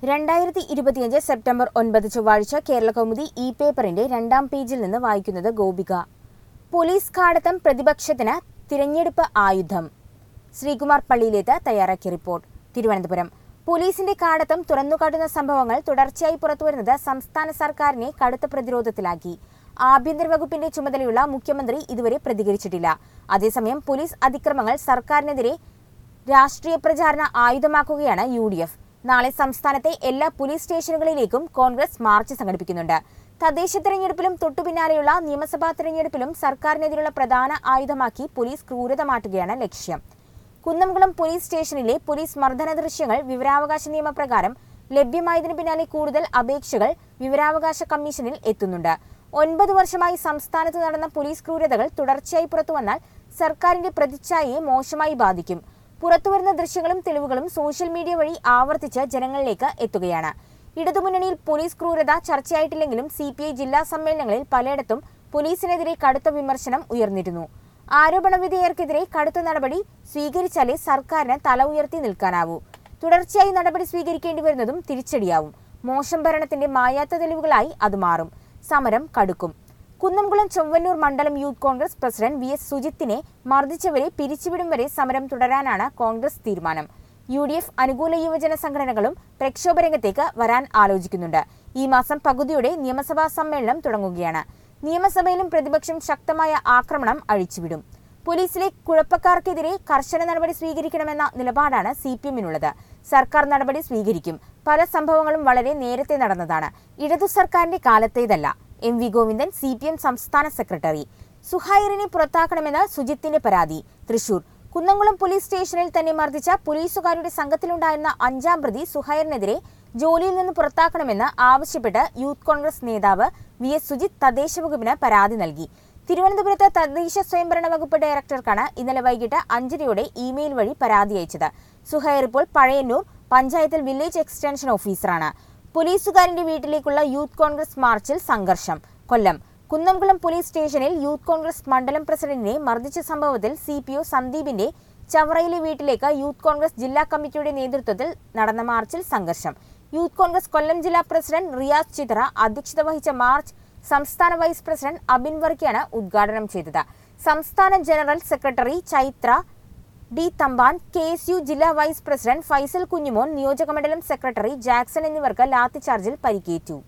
രണ്ടായിരത്തി ഇരുപത്തിയഞ്ച് സെപ്റ്റംബർ ഒൻപത് ചൊവ്വാഴ്ച കേരള കൗമുദി ഇ പേപ്പറിന്റെ രണ്ടാം പേജിൽ നിന്ന് വായിക്കുന്നത് ഗോപിക പോലീസ് കാടത്തം പ്രതിപക്ഷത്തിന് തിരഞ്ഞെടുപ്പ് ആയുധം ശ്രീകുമാർ പള്ളിയിലേത്ത് തയ്യാറാക്കിയ റിപ്പോർട്ട് തിരുവനന്തപുരം പോലീസിന്റെ കാടത്തം തുറന്നുകാട്ടുന്ന സംഭവങ്ങൾ തുടർച്ചയായി പുറത്തുവരുന്നത് സംസ്ഥാന സർക്കാരിനെ കടുത്ത പ്രതിരോധത്തിലാക്കി ആഭ്യന്തര വകുപ്പിന്റെ ചുമതലയുള്ള മുഖ്യമന്ത്രി ഇതുവരെ പ്രതികരിച്ചിട്ടില്ല അതേസമയം പോലീസ് അതിക്രമങ്ങൾ സർക്കാരിനെതിരെ രാഷ്ട്രീയ പ്രചാരണ ആയുധമാക്കുകയാണ് യു ഡി എഫ് നാളെ സംസ്ഥാനത്തെ എല്ലാ പോലീസ് സ്റ്റേഷനുകളിലേക്കും കോൺഗ്രസ് മാർച്ച് സംഘടിപ്പിക്കുന്നുണ്ട് തദ്ദേശ തെരഞ്ഞെടുപ്പിലും തൊട്ടുപിന്നാലെയുള്ള നിയമസഭാ തെരഞ്ഞെടുപ്പിലും സർക്കാരിനെതിരെയുള്ള പ്രധാന ആയുധമാക്കി പോലീസ് ക്രൂരത മാറ്റുകയാണ് ലക്ഷ്യം കുന്നംകുളം പോലീസ് സ്റ്റേഷനിലെ പോലീസ് മർദ്ദന ദൃശ്യങ്ങൾ വിവരാവകാശ നിയമപ്രകാരം ലഭ്യമായതിനു പിന്നാലെ കൂടുതൽ അപേക്ഷകൾ വിവരാവകാശ കമ്മീഷനിൽ എത്തുന്നുണ്ട് ഒൻപത് വർഷമായി സംസ്ഥാനത്ത് നടന്ന പോലീസ് ക്രൂരതകൾ തുടർച്ചയായി പുറത്തുവന്നാൽ സർക്കാരിന്റെ പ്രതിച്ഛായയെ മോശമായി ബാധിക്കും പുറത്തുവരുന്ന ദൃശ്യങ്ങളും തെളിവുകളും സോഷ്യൽ മീഡിയ വഴി ആവർത്തിച്ച് ജനങ്ങളിലേക്ക് എത്തുകയാണ് ഇടതുമുന്നണിയിൽ പോലീസ് ക്രൂരത ചർച്ചയായിട്ടില്ലെങ്കിലും സി പി ഐ ജില്ലാ സമ്മേളനങ്ങളിൽ പലയിടത്തും പോലീസിനെതിരെ കടുത്ത വിമർശനം ഉയർന്നിരുന്നു ആരോപണ വിധേയർക്കെതിരെ കടുത്ത നടപടി സ്വീകരിച്ചാലേ സർക്കാരിന് തല ഉയർത്തി നിൽക്കാനാവൂ തുടർച്ചയായി നടപടി സ്വീകരിക്കേണ്ടി വരുന്നതും തിരിച്ചടിയാവും മോശം ഭരണത്തിന്റെ മായാത്ത തെളിവുകളായി അത് മാറും സമരം കടുക്കും കുന്നംകുളം ചൊവ്വന്നൂർ മണ്ഡലം youth Congress president V S സുജിത്തിനെ മർദ്ദിച്ചവരെ പിരിച്ചുവിടും വരെ സമരം തുടരാനാണ് കോൺഗ്രസ് തീരുമാനം യു ഡി എഫ് അനുകൂല യുവജന സംഘടനകളും പ്രക്ഷോഭരംഗത്തേക്ക് വരാൻ ആലോചിക്കുന്നുണ്ട് ഈ മാസം പകുതിയോടെ നിയമസഭാ സമ്മേളനം തുടങ്ങുകയാണ് നിയമസഭയിലും പ്രതിപക്ഷം ശക്തമായ ആക്രമണം അഴിച്ചുവിടും പോലീസിലെ കുഴപ്പക്കാർക്കെതിരെ കർശന നടപടി സ്വീകരിക്കണമെന്ന നിലപാടാണ് സി പി എമ്മിനുള്ളത് സർക്കാർ നടപടി സ്വീകരിക്കും പല സംഭവങ്ങളും വളരെ നേരത്തെ നടന്നതാണ് ഇടതു സർക്കാരിന്റെ കാലത്തേതല്ല M V Govindan C P M സംസ്ഥാന സെക്രട്ടറി സുഹൈറിനെ പുറത്താക്കണമെന്ന് സുജിത്തിന്റെ പരാതി തൃശൂർ കുന്നംകുളം പോലീസ് സ്റ്റേഷനിൽ തന്നെ മർദ്ദിച്ച പോലീസുകാരുടെ സംഘത്തിലുണ്ടായിരുന്ന അഞ്ചാം പ്രതി സുഹൈറിനെതിരെ ജോലിയിൽ നിന്ന് പുറത്താക്കണമെന്ന് ആവശ്യപ്പെട്ട് യൂത്ത് കോൺഗ്രസ് നേതാവ് വി എസ് സുജിത് തദ്ദേശ വകുപ്പിന് പരാതി നൽകി തിരുവനന്തപുരത്ത് തദ്ദേശ സ്വയംഭരണ വകുപ്പ് ഡയറക്ടർക്കാണ് ഇന്നലെ വൈകിട്ട് അഞ്ചരയോടെ ഇമെയിൽ വഴി പരാതി അയച്ചത് സുഹൈർ ഇപ്പോൾ പഴയന്നൂർ പഞ്ചായത്തിൽ വില്ലേജ് എക്സ്റ്റൻഷൻ ഓഫീസറാണ് പോലീസുകാരന്റെ വീട്ടിലേക്കുള്ള യൂത്ത് കോൺഗ്രസ് മാർച്ചിൽ സംഘർഷം കൊല്ലം കുന്നംകുളം പോലീസ് സ്റ്റേഷനിൽ യൂത്ത് കോൺഗ്രസ് മണ്ഡലം പ്രസിഡന്റിനെ മർദ്ദിച്ച സംഭവത്തിൽ സി പി ഒ സന്ദീപിന്റെ ചവറയിലെ വീട്ടിലേക്ക് യൂത്ത് കോൺഗ്രസ് ജില്ലാ കമ്മിറ്റിയുടെ നേതൃത്വത്തിൽ നടന്ന മാർച്ചിൽ സംഘർഷം യൂത്ത് കോൺഗ്രസ് കൊല്ലം ജില്ലാ പ്രസിഡന്റ് റിയാസ് ചിത്ര അധ്യക്ഷത വഹിച്ച മാർച്ച് സംസ്ഥാന വൈസ് പ്രസിഡന്റ് അബിൻ വർക്കിയാണ് ഉദ്ഘാടനം ചെയ്തത് സംസ്ഥാന general secretary Chaithra D Thampan K S U ജില്ലാ വൈസ് പ്രസിഡന്റ് ഫൈസൽ കുഞ്ഞുമോൻ നിയോജകമണ്ഡലം സെക്രട്ടറി ജാക്സൺ എന്നിവർക്ക് ലാത്തിചാർജിൽ പരിക്കേറ്റു